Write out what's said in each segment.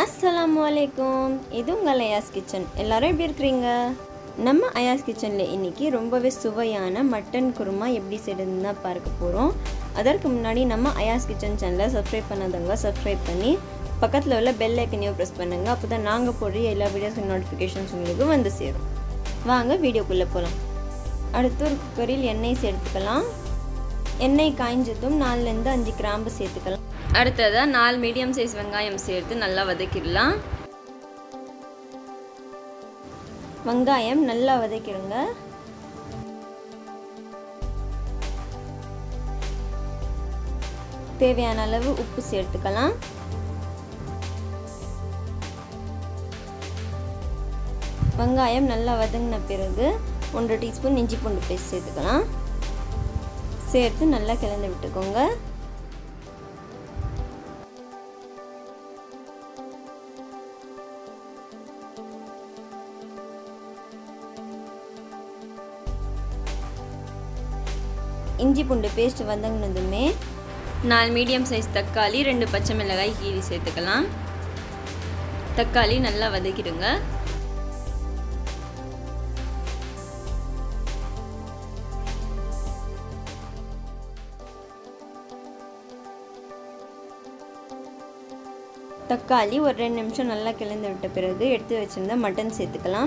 அஸ்ஸலாமு அலைக்கும் இது உங்கள் அயாஸ் கிச்சன் எல்லாரும் எப்படி இருக்கிறீங்க நம்ம அயாஸ் கிச்சனில் இன்றைக்கி ரொம்பவே சுவையான மட்டன் குருமா எப்படி செய்யறதுன்னு தான் பார்க்க போகிறோம் அதற்கு முன்னாடி நம்ம அயாஸ் கிச்சன் சேனலை சப்ஸ்கிரைப் பண்ணாதவங்க சப்ஸ்கிரைப் பண்ணி பக்கத்தில் உள்ள பெல் ஐக்கனையும் ப்ரெஸ் பண்ணுங்கள் அப்போ தான் நாங்கள் போடுற எல்லா வீடியோஸ் நோட்டிஃபிகேஷன்ஸ் உங்களுக்கு வந்து சேரும் வாங்க வீடியோக்குள்ளே போகலாம் அடுத்து ஒரு குக்கரில் எண்ணெய் சேர்த்துக்கலாம் எண்ணெய் காய்ஞ்சதும் நாலுலேருந்து அஞ்சு கிராம்பு சேர்த்துக்கலாம் அடுத்ததாக நாலு மீடியம் சைஸ் வெங்காயம் சேர்த்து நல்லா வதக்கிடலாம் வெங்காயம் நல்லா வதக்கிடுங்க தேவையான அளவு உப்பு சேர்த்துக்கலாம் வெங்காயம் நல்லா வதங்கின பிறகு ஒன்றரை டீஸ்பூன் இஞ்சி பூண்டு பேஸ்ட் சேர்த்துக்கலாம் சேர்த்து நல்லா கிளந்து விட்டுக்கோங்க இஞ்சி பூண்டு பேஸ்ட் வதங்கினதுமே நாலு மீடியம் சைஸ் தக்காளி ரெண்டு பச்சை மிளகாய் கீரி சேர்த்துக்கலாம் தக்காளி நல்லா வதக்கிடுங்க தக்காளி ஒரு ரெண்டு நிமிஷம் நல்லா கிளந்து விட்ட பிறகு எடுத்து வச்சிருந்த மட்டன் சேர்த்துக்கலாம்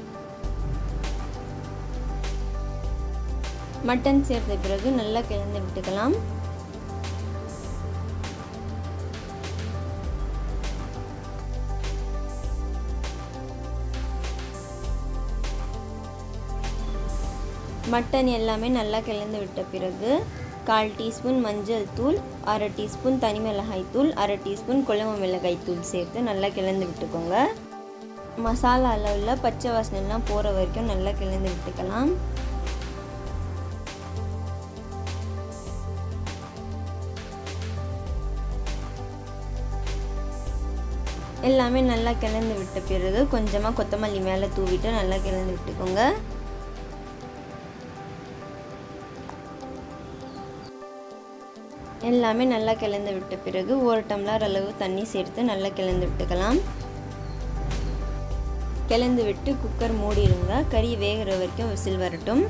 மட்டன் சேர்த்த பிறகு நல்லா கிளந்து விட்டுக்கலாம் மட்டன் எல்லாமே நல்லா கிளந்து விட்ட பிறகு கால் டீஸ்பூன் மஞ்சள் தூள் அரை டீஸ்பூன் தனி மிளகாய் தூள் அரை டீஸ்பூன் குழம்பு மிளகாய் தூள் சேர்த்து நல்லா கிளந்து விட்டுக்கோங்க மசாலா அளவில் பச்சை வாசனைலாம் போகிற வரைக்கும் நல்லா கிளந்து விட்டுக்கலாம் எல்லாமே நல்லா கிளந்து விட்ட பிறகு கொஞ்சமாக கொத்தமல்லி மேலே தூவிட்டு நல்லா கிளந்து விட்டுக்கோங்க எல்லாமே நல்லா கிளந்து விட்ட பிறகு ஒரு டம்ளர் அளவு தண்ணி சேர்த்து நல்லா கிளந்து விட்டுக்கலாம் கிளந்து விட்டு குக்கர் மூடிடுங்க கறி வேகிற வரைக்கும் விசில் வரட்டும்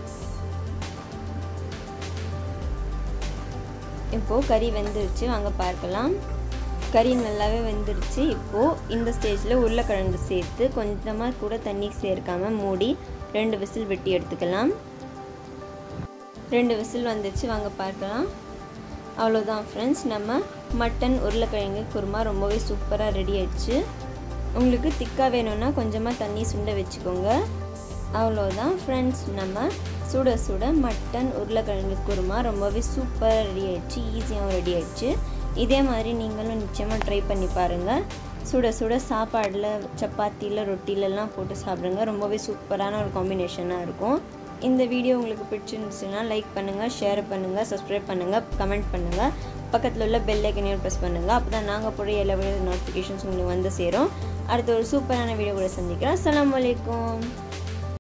இப்போது கறி வெந்துருச்சு வாங்க பார்க்கலாம் கறி நல்லாவே வெந்துருச்சு இப்போது இந்த ஸ்டேஜில் உருளைக்கிழங்கு சேர்த்து கொஞ்சமாக கூட தண்ணி சேர்க்காமல் மூடி ரெண்டு விசில் வெட்டி எடுத்துக்கலாம் ரெண்டு விசில் வந்துச்சு வாங்க பார்க்கலாம் அவ்வளோதான் ஃப்ரெண்ட்ஸ் நம்ம மட்டன் உருளைக்கிழங்கு குருமா ரொம்பவே சூப்பராக ரெடி ஆயிடுச்சு உங்களுக்கு திக்காக வேணும்னா கொஞ்சமாக தண்ணி சுண்ட வச்சுக்கோங்க அவ்வளோதான் ஃப்ரெண்ட்ஸ் நம்ம சுட சுட மட்டன் உருளைக்கிழங்கு குருமா ரொம்பவே சூப்பராக ரெடி ஆயிடுச்சு ஈஸியாகவும் ரெடி ஆயிடுச்சு இதே மாதிரி நீங்களும் நிச்சயமாக ட்ரை பண்ணி பாருங்கள் சுட சுட சாப்பாடில் சப்பாத்தியில் ரொட்டிலெல்லாம் போட்டு சாப்பிடுங்க ரொம்பவே சூப்பரான ஒரு காம்பினேஷனாக இருக்கும் இந்த வீடியோ உங்களுக்கு பிடிச்சிருந்துச்சுன்னா லைக் பண்ணுங்கள் ஷேர் பண்ணுங்கள் சப்ஸ்கிரைப் பண்ணுங்கள் கமெண்ட் பண்ணுங்கள் பக்கத்தில் உள்ள பெல் ஐக்கனையும் ப்ரெஸ் பண்ணுங்கள் அப்போ தான் நாங்கள் போட எல்லா வீடியோ நோட்டிஃபிகேஷன்ஸ் உங்களுக்கு வந்து சேரும் அடுத்த ஒரு சூப்பரான வீடியோ கூட சந்திக்கிறோம் அஸ்லாம் வலைக்கம்